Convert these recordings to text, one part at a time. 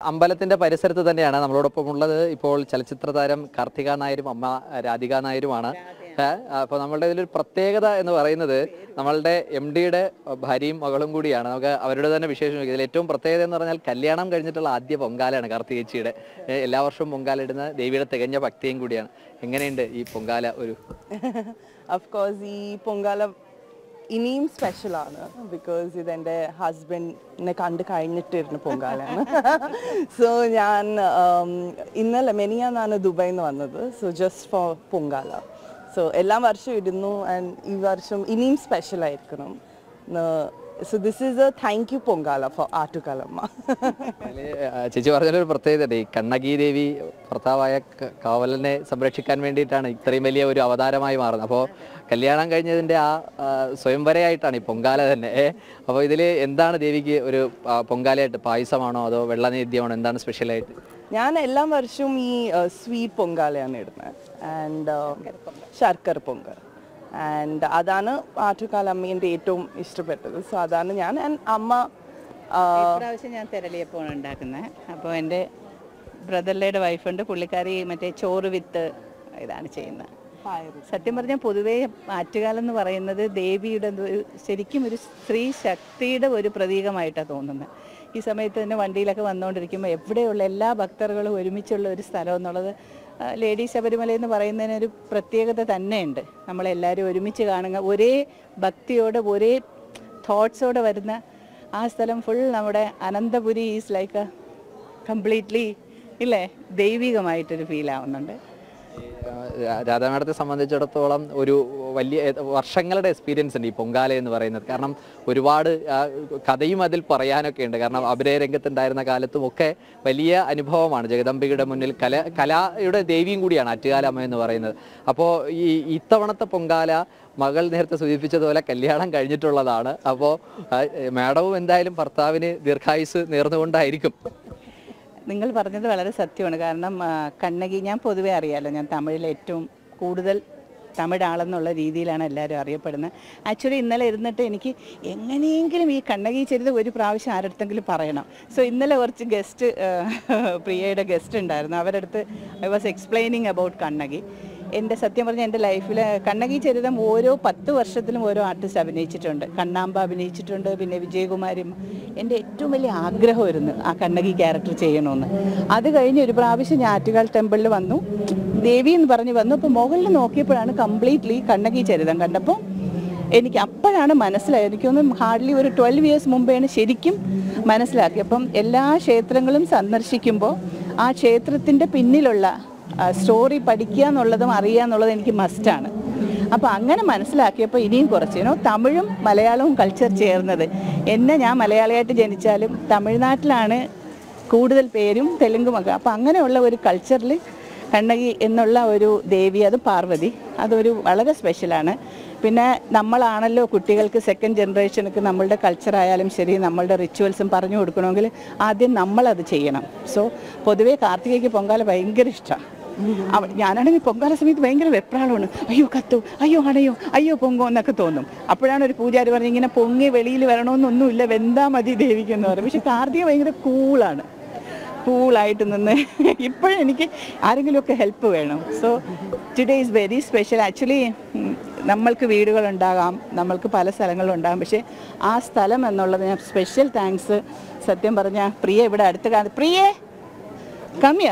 അമ്പലത്തിന്റെ പരിസരത്ത് തന്നെയാണ് നമ്മളോടൊപ്പം ഉള്ളത് ഇപ്പോൾ ചലച്ചിത്ര താരം കാർത്തിക നായരും അമ്മ രാധിക നായരുമാണ് അപ്പോൾ നമ്മളുടെ ഇതിലൊരു പ്രത്യേകത എന്ന് പറയുന്നത് നമ്മളുടെ എം ഡിയുടെ ഭാര്യയും മകളും കൂടിയാണ് നമുക്ക് അവരുടെ തന്നെ വിശേഷം ഇതിൽ ഏറ്റവും പ്രത്യേകത എന്ന് പറഞ്ഞാൽ കല്യാണം കഴിഞ്ഞിട്ടുള്ള ആദ്യ പൊങ്കാലയാണ് കാർത്തികേച്ചിയുടെ ഏ, എല്ലാ വർഷവും പൊങ്കാല ഇടുന്ന ദേവിയുടെ തികഞ്ഞ ഭക്തിയും കൂടിയാണ് എങ്ങനെയുണ്ട് ഈ പൊങ്കാല ഒരു അഫ് കോഴ്സ് ഈ പൊങ്കാല ഇനിയും സ്പെഷ്യലാണ് ബിക്കോസ് ഇതെൻ്റെ ഹസ്ബൻഡിനെ കണ്ട് കഴിഞ്ഞിട്ടിരുന്ന പൊങ്കാലാണ് സോ ഞാൻ um, ഇന്നലെ മെനിയാന്നാണ് ദുബായിൽ നിന്ന് വന്നത് so just for Pongala so എല്ലാ വർഷവും ഇടുന്നു ആൻഡ് ഈ വർഷം ഇനിയും സ്പെഷ്യൽ ആയിരിക്കണം so this is a thank you Pongala for ആറ്റുകാലമ്മ അതില്, ആ, ചേച്ചി പറഞ്ഞൊരു പ്രത്യേകത ഈ കണ്ണകി ദേവി ഭർത്താവായ ക- കാവലനെ സംരക്ഷിക്കാൻ വേണ്ടിയിട്ടാണ് ഇത്രയും വലിയ ഒരു അവതാരമായി മാറുന്നത് അപ്പോൾ കല്യാണം കഴിഞ്ഞതിന്റെ ആ ആ, സ്വയംവരയായിട്ടാണ് ഈ പൊങ്കാല തന്നെ ഏ അപ്പോൾ ഇതിൽ എന്താണ് ദേവിക്ക് ഒരു ആ, പൊങ്കാലയായിട്ട് പായസമാണോ അതോ വെള്ളനേദ്യമാണോ എന്താണ് സ്പെഷ്യലായിട്ട് ഞാൻ എല്ലാ വർഷവും ഈ സ്വീറ്റ് പൊങ്കാലയാണ് ഇടുന്നത് ആൻഡ് ശർക്കര പൊങ്കൽ ആൻഡ് അതാണ് ആറ്റുകാല അമ്മേൻ്റെ ഏറ്റവും ഇഷ്ടപ്പെട്ടത് സോ അതാണ് ഞാൻ ആൻഡ് അമ്മ ആ, ഇപ്രാവശ്യം ഞാൻ തിരളിയപ്പമാണ് ഉണ്ടാക്കുന്നത് അപ്പോൾ എൻ്റെ ബ്രദറിലയുടെ വൈഫുണ്ട് പുള്ളിക്കാരി മറ്റേ ചോറ് വിത്ത് ഇതാണ് ചെയ്യുന്നത് പയറ്. സത്യം പറഞ്ഞാൽ പൊതുവേ ആറ്റുകാലം എന്ന് പറയുന്നത് ദേവിയുടെ ഒരു ശരിക്കും ഒരു സ്ത്രീ ശക്തിയുടെ ഒരു പ്രതീകമായിട്ടാണ് തോന്നുന്നത് ഈ സമയത്ത് തന്നെ വണ്ടിയിലൊക്കെ വന്നുകൊണ്ടിരിക്കുമ്പോൾ എവിടെയുള്ള എല്ലാ ഭക്തர்களுം ഒരുമിച്ചുള്ള ഒരു സ്ഥലം എന്നുള്ളത് ആ, ലേഡി ശബരിമല എന്ന് പറയുന്നതിന് ഒരു പ്രത്യേകത തന്നെയുണ്ട് നമ്മളെല്ലാവരും ഒരുമിച്ച് കാണുക ഒരേ ഭക്തിയോടെ ഒരേ തോട്ട്സോടെ വരുന്ന ആ സ്ഥലം ഫുൾ നമ്മുടെ അനന്തപുരി ഈസ് ലൈക്ക് കംപ്ലീറ്റ്ലി ഇല്ലേ ദൈവികമായിട്ടൊരു ഫീൽ ആവുന്നുണ്ട് രാധാ മേഡത്തെ സംബന്ധിച്ചിടത്തോളം ഒരു വലിയ ഏ, വർഷങ്ങളുടെ എക്സ്പീരിയൻസ് ഉണ്ട് ഈ പൊങ്കാല എന്ന് പറയുന്നത് കാരണം ഒരുപാട് ആ, കഥയും അതിൽ പറയാനൊക്കെ ഉണ്ട് കാരണം അഭിനയ രംഗത്തുണ്ടായിരുന്ന കാലത്തും ഒക്കെ വലിയ അനുഭവമാണ് ജഗദംബികയുടെ മുന്നിൽ കല കലയുടെ ദേവിയും കൂടിയാണ് ആറ്റുകാലമ്മ എന്ന് പറയുന്നത് അപ്പോൾ ഈ ഇത്തവണത്തെ പൊങ്കാല മകൾ നേരത്തെ സൂചിപ്പിച്ചതുപോലെ കല്യാണം കഴിഞ്ഞിട്ടുള്ളതാണ് അപ്പോൾ മാഡവും എന്തായാലും ഭർത്താവിന് ദീർഘായുസ് നേർന്നുകൊണ്ടായിരിക്കും നിങ്ങൾ പറഞ്ഞത് വളരെ സത്യമാണ് കാരണം ആ, കണ്ണകി ഞാൻ പൊതുവേ അറിയാലോ ഞാൻ തമിഴിൽ ഏറ്റവും കൂടുതൽ തമിഴാളെന്നുള്ള രീതിയിലാണ് എല്ലാവരും അറിയപ്പെടുന്നത് ആക്ച്വലി ഇന്നലെ ഇരുന്നിട്ട് എനിക്ക് എങ്ങനെയെങ്കിലും ഈ കണ്ണകി ചരിതം ഒരു പ്രാവശ്യം ആരടുത്തെങ്കിലും പറയണം സോ ഇന്നലെ കുറച്ച് ഗസ്റ്റ് പ്രിയയുടെ ഗസ്റ്റ് ഉണ്ടായിരുന്നു അവരുടെ അടുത്ത് I was explaining about Kannaki എൻ്റെ സത്യം പറഞ്ഞാൽ എൻ്റെ ലൈഫിൽ കണ്ണകി ചരിതം ഓരോ പത്ത് വർഷത്തിലും ഓരോ ആർട്ടിസ്റ്റ് അഭിനയിച്ചിട്ടുണ്ട് കണ്ണാമ്പ അഭിനയിച്ചിട്ടുണ്ട് പിന്നെ വിജയകുമാരും എൻ്റെ ഏറ്റവും വലിയ ആഗ്രഹമായിരുന്നു ആ കണ്ണകി ക്യാരക്ടർ ചെയ്യണമെന്ന് അത് കഴിഞ്ഞ് ഒരു പ്രാവശ്യം ഞാൻ ആറ്റുകാൽ ടെമ്പിളിൽ വന്നു ദേവി എന്ന് പറഞ്ഞ് വന്നു അപ്പോൾ മുകളിൽ നോക്കിയപ്പോഴാണ് കംപ്ലീറ്റ്ലി കണ്ണകി ചരിതം കണ്ടപ്പോൾ എനിക്ക് അപ്പോഴാണ് മനസ്സിലായത് എനിക്കൊന്ന് ഹാർഡ്ലി ഒരു ട്വൽവ് ഇയേഴ്സ് മുമ്പെയാണ് ശരിക്കും മനസ്സിലാക്കി അപ്പം എല്ലാ ക്ഷേത്രങ്ങളും സന്ദർശിക്കുമ്പോൾ ആ ക്ഷേത്രത്തിൻ്റെ പിന്നിലുള്ള സ്റ്റോറി പഠിക്കുക എന്നുള്ളതും അറിയുക എന്നുള്ളതും എനിക്ക് മസ്റ്റാണ് അപ്പോൾ അങ്ങനെ മനസ്സിലാക്കിയപ്പോൾ ഇനിയും കുറച്ച് യൂനോ തമിഴും മലയാളവും കൾച്ചർ ചേർന്നത് എന്നെ ഞാൻ മലയാളിയായിട്ട് ജനിച്ചാലും തമിഴ്നാട്ടിലാണ് കൂടുതൽ പേരും തെലുങ്കുമൊക്കെ അപ്പോൾ അങ്ങനെയുള്ള ഒരു കൾച്ചറിൽ കണ്ണകി എന്നുള്ള ഒരു ദേവി അത് പാർവതി അതൊരു വളരെ സ്പെഷ്യലാണ് പിന്നെ നമ്മളാണല്ലോ കുട്ടികൾക്ക് സെക്കൻഡ് ജനറേഷനൊക്കെ നമ്മളുടെ കൾച്ചറായാലും ശരി നമ്മളുടെ റിച്വൽസും പറഞ്ഞു കൊടുക്കണമെങ്കിൽ ആദ്യം നമ്മളത് ചെയ്യണം സോ പൊതുവേ കാർത്തികയ്ക്ക് പൊങ്കാല ഭയങ്കര ഇഷ്ടമാണ് അവ ഞാനാണെങ്കിൽ പൊങ്കാല സമയത്ത് ഭയങ്കര വെപ്രാളമാണ് അയ്യോ കത്തു അയ്യോ അണയോ അയ്യോ പൊങ്ങോ എന്നൊക്കെ തോന്നും അപ്പോഴാണ് ഒരു പൂജാരി പറഞ്ഞ് ഇങ്ങനെ പൊങ്ങി വെളിയിൽ വരണമെന്നൊന്നുമില്ല വെന്താ മതി ദേവിക്ക് എന്ന് പറയും പക്ഷെ കാർത്തിക ഭയങ്കര കൂളാണ് കൂളായിട്ട് നിന്ന് ഇപ്പോഴും എനിക്ക് ആരെങ്കിലുമൊക്കെ ഹെൽപ്പ് വേണം so today is very special actually നമ്മൾക്ക് വീടുകളുണ്ടാകാം നമ്മൾക്ക് പല സ്ഥലങ്ങളും ഉണ്ടാകാം പക്ഷേ ആ സ്ഥലം എന്നുള്ളത് ഞാൻ സ്പെഷ്യൽ താങ്ക്സ് സത്യം പറഞ്ഞാൽ പ്രിയ ഇവിടെ അടുത്ത് കാണും പ്രിയേ കമ്മിയാ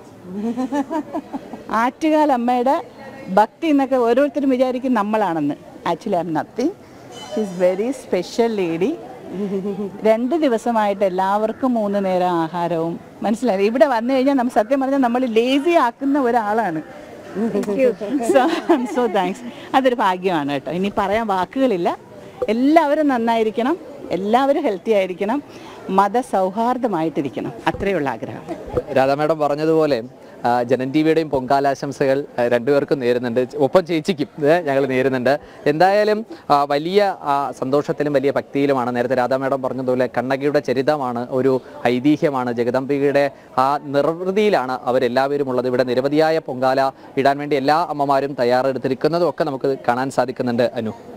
ആറ്റുകാൽ അമ്മയുടെ ഭക്തി എന്നൊക്കെ ഓരോരുത്തരും വിചാരിക്കും നമ്മളാണെന്ന് actually I am nothing she's very special lady രണ്ട് ദിവസമായിട്ട് എല്ലാവർക്കും മൂന്ന് നേരം ആഹാരവും മനസ്സിലായി ഇവിടെ വന്നു കഴിഞ്ഞാൽ നമ്മൾ സത്യം പറഞ്ഞാൽ നമ്മൾ ലേസി ആക്കുന്ന ഒരാളാണ് സോ സോ താങ്ക്സ് അതൊരു ഭാഗ്യമാണ് കേട്ടോ ഇനി പറയാൻ വാക്കുകളില്ല എല്ലാവരും നന്നായിരിക്കണം എല്ലാവരും ഹെൽത്തി ആയിരിക്കണം മതസൗഹാർദ്ദമായിട്ടിരിക്കണം അത്രയുള്ള ആഗ്രഹം രാധാ മാഡം പറഞ്ഞതുപോലെ ആ, ജനൻ ടി വിയുടെയും പൊങ്കാലാശംസകൾ ആ, രണ്ടുപേർക്കും നേരുന്നുണ്ട് ഒപ്പം ചേച്ചിക്കും ഞങ്ങൾ നേരുന്നുണ്ട് എന്തായാലും ആ, വലിയ ആ, സന്തോഷത്തിലും വലിയ ഭക്തിയിലുമാണ് നേരത്തെ രാധാ മാഡം പറഞ്ഞതുപോലെ കണ്ണകിയുടെ ചരിതമാണ് ഒരു ഐതിഹ്യമാണ് ജഗദംബികയുടെ ആ നിർവൃതിയിലാണ് അവരെല്ലാവരും ഉള്ളത് ഇവിടെ നിരവധിയായ പൊങ്കാല ഇടാൻ വേണ്ടി എല്ലാ അമ്മമാരും തയ്യാറെടുത്തിരിക്കുന്നതും ഒക്കെ നമുക്ക് കാണാൻ സാധിക്കുന്നുണ്ട് അനു